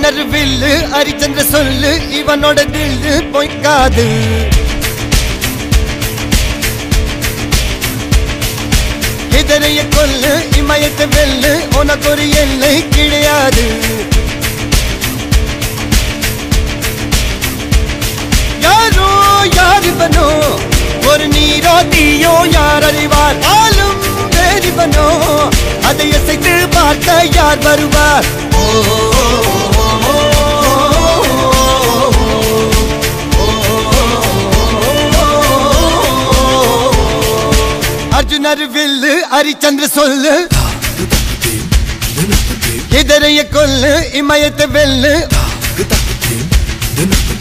அர்ஜுனர் வில்லு ஹரிச்சந்திர சொல்லு இவனோட தில்லு பொய்க்காது எதிரைய கொல்லு இமயத்தை வெல்லு உனக்கு ஒரு எல்லை கிடையாது யாரோ யார் இவனோ ஒரு நீரோ தீயோ யார் அறிவார் ஆளும் வேறிவனோ அதை அசைத்து பார்க்க யார் வருவார் ஓ அர்ஜுனர் வில்லு ஹரிச்சந்திர சொல்லு எதிரைய கொல்லு இமயத்தை வெல்லு